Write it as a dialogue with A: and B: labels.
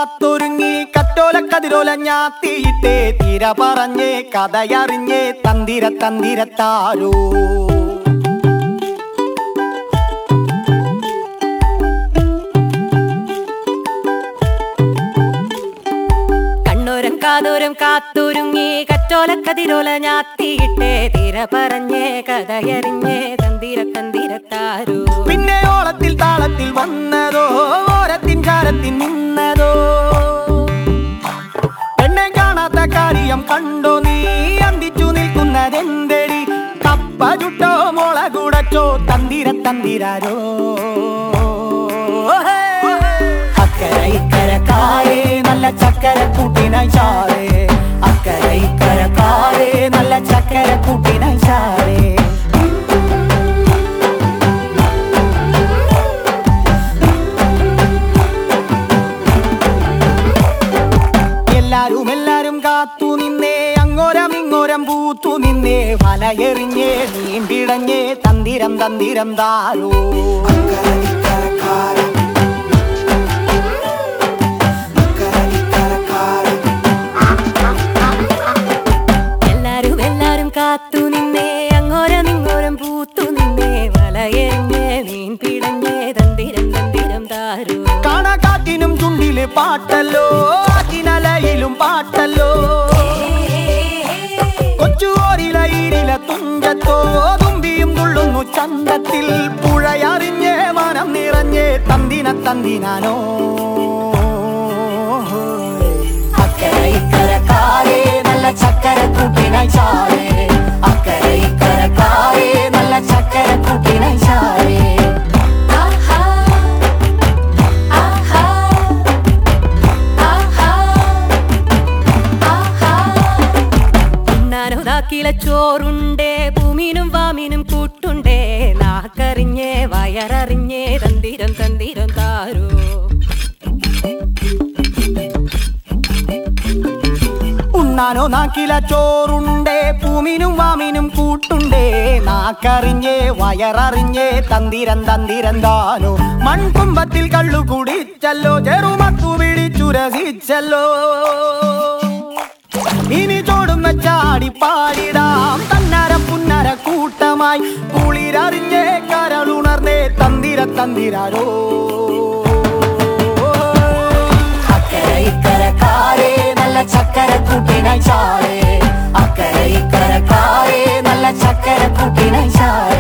A: കാത്തൊരുങ്ങി കറ്റോല കതിരോല ഞാത്തിയിട്ടേ തീര പറഞ്ഞേ കഥയറിഞ്ഞേ തന്തിര തന്തിരത്താരോ
B: കണ്ണോരം കാതോരം കാത്തൊരുങ്ങി കറ്റോല കതിരോല ഞാത്തിയിട്ടേ തിര പറഞ്ഞേ കഥയറിഞ്ഞേ തന്തിര തന്തിരത്താരോ
A: പിന്നെ ഓളത്തിൽ താളത്തിൽ വന്നതോ ഓരത്തിൻ ചാരത്തിൽ നിന്നതോ എന്നെ കാണാത്ത കാര്യം കണ്ടോ നീ അന്തിച്ചു നിൽക്കുന്നതെന്തടി കപ്പ ചുട്ടോ മുള കുടച്ചോ തന്തിര തന്തിരാരോ അക്കര ഇക്കര കാരേ നല്ല ചക്കര കൂട്ടിനായി ചാറേ അക്കര ഇക്കര കാരേ നല്ല ചക്കര കൂട്ടിനായി ചാറേ എല്ലാരും എല്ലാരും കാത്തു നിന്നേ അങ്ങോരം ഇങ്ങോരം പൂത്തു നിന്നേ വലയെറിഞ്ഞേ നീണ്ടിടഞ്ഞേ തന്തിരം തന്തിരം താരോ
B: എല്ലാരും എല്ലാരും കാത്തു നിന്നേ അങ്ങോരം ഇങ്ങോരം പൂത്തു നിന്നേ വലയെറിഞ്ഞേ നീൻ പിടഞ്ഞേ തന്തിരം തന്തിരം താരോ
A: കാണാക്കാറ്റിനും ചുണ്ടില് പാട്ടല്ലോ ആറ്റിനലയിലും പാട്ടല്ലോ കൊച്ചുപോരില ഈരില തുഞ്ചത്തോ തുമ്പിയും തുള്ളുന്നു ചന്തത്തിൽ പുഴയറിഞ്ഞേ മനം നിറഞ്ഞേ തന്തിന തന്തിനാനോ അക്കര ഇക്കര കാരേ നല്ല ചക്കര കൂട്ടിനായി ചാരേ അക്കര ഇക്കര കാരേ നല്ല ചക്കര കൂട്ടിനായി ചാരേ
B: ആഹാ ആഹാ ആഹാ ആഹാ ഉണ്ണാനോ നാക്കില ചോറുണ്ടേ പൂമീനും വാമീനും കൂട്ടുണ്ടേ നാക്കറിഞ്ഞേ വയററിഞ്ഞേ തന്തിരം തന്തിരം താരോ
A: ഉണ്ണാനോ നാക്കില ചോറുണ്ടേ പൂമിനും വാമിനും കൂട്ടുണ്ടേ നാക്കറിഞ്ഞേ വയററിഞ്ഞേ തന്തിരം തന്തിരം താനോ മൺകുമ്പത്തിൽ കള്ളു കുടിച്ചല്ലോ ചെറുമക്കു പിടിച്ചു രസിച്ചല്ലോ ഇനി ചോടുന്ന ചാടി പാടിടാം തന്നര പുന്നര കൂട്ടമായി കുളിരറിഞ്ഞേ കരളുണർന്നേ തന്തിര തന്തിരാരോ അക്കര ഇക്കര കാരേ നല്ല ചക്കര കൂട്ടിനായി ചാരേ അക്കര ഇക്കര കാരേ നല്ല ചക്കര കൂട്ടിനായി ചാരേ